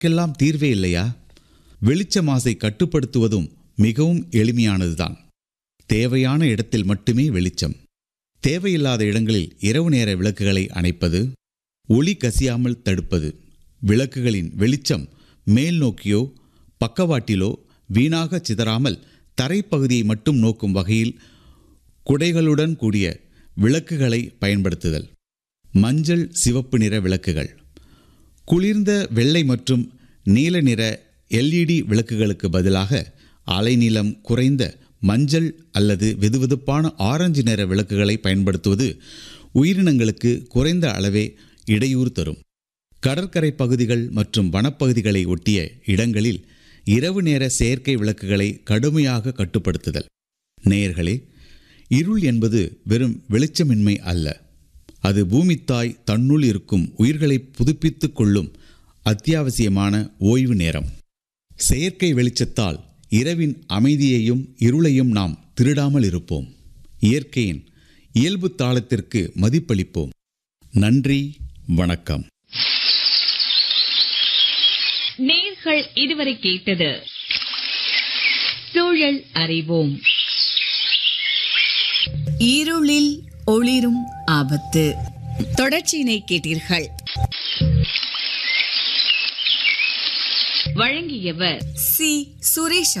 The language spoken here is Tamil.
க்கெல்லாம் தீர்வே இல்லையா வெளிச்ச மாசை கட்டுப்படுத்துவதும் மிகவும் எளிமையானதுதான் தேவையான இடத்தில் மட்டுமே வெளிச்சம் தேவையில்லாத இடங்களில் இரவு நேர விளக்குகளை அணைப்பது ஒளி கசியாமல் தடுப்பது விளக்குகளின் வெளிச்சம் மேல் நோக்கியோ பக்கவாட்டிலோ வீணாக சிதறாமல் தரைப்பகுதியை மட்டும் நோக்கும் வகையில் குடைகளுடன் கூடிய விளக்குகளை பயன்படுத்துதல் மஞ்சள் சிவப்பு நிற விளக்குகள் குளிர்ந்த வெள்ளை மற்றும் நீல நிற எல்இடி விளக்குகளுக்கு பதிலாக அலைநீளம் குறைந்த மஞ்சள் அல்லது வெதுவெதுப்பான ஆரஞ்சு நிற விளக்குகளை பயன்படுத்துவது உயிரினங்களுக்கு குறைந்த அளவே இடையூறு தரும் கடற்கரை பகுதிகள் மற்றும் வனப்பகுதிகளை ஒட்டிய இடங்களில் இரவு நேர செயற்கை விளக்குகளை கடுமையாக கட்டுப்படுத்துதல் நேயர்களே இருள் என்பது வெறும் வெளிச்சமின்மை அல்ல அது பூமித்தாய் தன்னுள் இருக்கும் உயிர்களை புதுப்பித்துக் கொள்ளும் அத்தியாவசியமான ஓய்வு நேரம் செயற்கை வெளிச்சத்தால் இரவின் அமைதியையும் இருளையும் நாம் திருடாமல் இருப்போம் இயற்கையின் இயல்பு தாளத்திற்கு மதிப்பளிப்போம் நன்றி வணக்கம் நேர்கள் இதுவரை கேட்டது சூழல் அறிவோம் இருளில் ஒளிரும் ஆபத்து தொடர்ச்சியினை கேட்டீர்கள் வழங்கியவர் சி சுரேஷ்